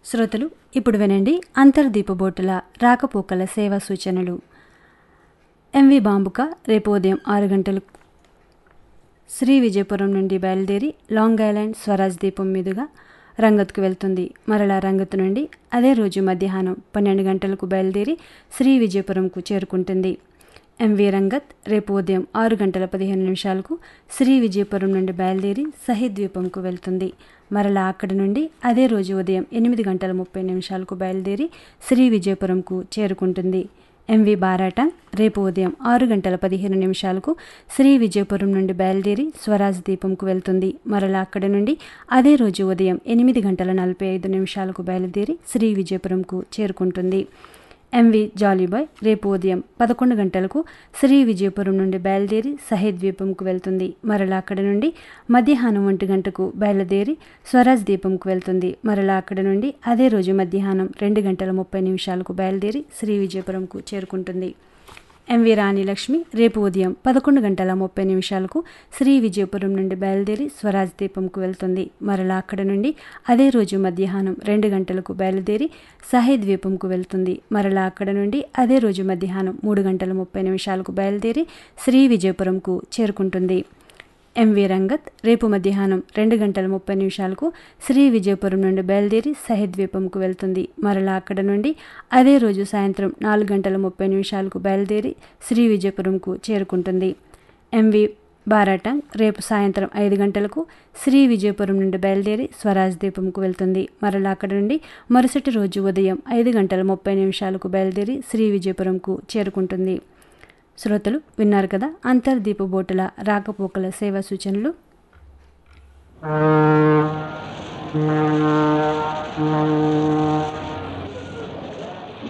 శ్రోతలు ఇప్పుడు వినండి అంతర్దీపబోటుల రాకపోకల సేవా సూచనలు ఎంవి బాంబుక రేపు ఉదయం ఆరు గంటలకు శ్రీ విజయపురం నుండి బయలుదేరి లాంగ్ ఐలాండ్ స్వరాజ్ దీపం మీదుగా రంగత్కు వెళ్తుంది మరలా రంగత్ నుండి అదే రోజు మధ్యాహ్నం పన్నెండు గంటలకు బయలుదేరి శ్రీ విజయపురంకు చేరుకుంటుంది ఎంవి రంగత్ రేపు ఉదయం ఆరు గంటల పదిహేను నిమిషాలకు శ్రీ విజయపురం నుండి బయలుదేరి సహీద్ ద్వీపంకు వెళ్తుంది మరలా అక్కడి నుండి అదే రోజు ఉదయం ఎనిమిది గంటల ముప్పై నిమిషాలకు బయలుదేరి శ్రీ విజయపురంకు చేరుకుంటుంది ఎంవి బారాట రేపు ఉదయం ఆరు గంటల పదిహేను నిమిషాలకు శ్రీ విజయపురం నుండి బయలుదేరి స్వరాజ్ దీపంకు వెళ్తుంది మరలా అక్కడి నుండి అదే రోజు ఉదయం ఎనిమిది గంటల నలభై ఐదు నిమిషాలకు బయలుదేరి శ్రీ విజయపురంకు చేరుకుంటుంది ఎంవి జాలీబాయ్ రేపు ఉదయం పదకొండు గంటలకు శ్రీ విజయపురం నుండి బయలుదేరి సహేద్ ద్వీపంకు వెళ్తుంది మరలా అక్కడి నుండి మధ్యాహ్నం ఒంటి గంటకు బయలుదేరి స్వరాజ్ ద్వీపంకు వెళ్తుంది మరలా అక్కడి నుండి అదే రోజు మధ్యాహ్నం రెండు గంటల ముప్పై నిమిషాలకు బయలుదేరి శ్రీ విజయపురంకు చేరుకుంటుంది ఎంవి రాణి లక్ష్మి రేపు ఉదయం పదకొండు గంటల ముప్పై నిమిషాలకు శ్రీ విజయపురం నుండి బయలుదేరి స్వరాజ్ దీపంకు వెళ్తుంది మరలా అక్కడ నుండి అదే రోజు మధ్యాహ్నం రెండు గంటలకు బయలుదేరి సహే ద్వీపంకు వెళ్తుంది మరలా అక్కడ నుండి అదే రోజు మధ్యాహ్నం మూడు గంటల ముప్పై నిమిషాలకు బయలుదేరి శ్రీ విజయపురంకు చేరుకుంటుంది ఎంవి రంగత్ రేపు మధ్యాహ్నం రెండు గంటల ముప్పై నిమిషాలకు శ్రీ విజయపురం నుండి బయలుదేరి సహద్వీపంకు వెళ్తుంది మరలా అక్కడ నుండి అదే రోజు సాయంత్రం నాలుగు గంటల ముప్పై నిమిషాలకు బయలుదేరి శ్రీ విజయపురంకు చేరుకుంటుంది ఎంవి బారాటంగ్ రేపు సాయంత్రం ఐదు గంటలకు శ్రీ విజయపురం నుండి బయలుదేరి స్వరాజ్ దీపంకు వెళ్తుంది మరలా అక్కడ నుండి మరుసటి రోజు ఉదయం ఐదు గంటల ముప్పై నిమిషాలకు బయలుదేరి శ్రీ విజయపురంకు చేరుకుంటుంది శ్రోతలు విన్నారు కదా అంతర్దీప బోటుల రాకపోకల సేవా సూచనలు Thank you.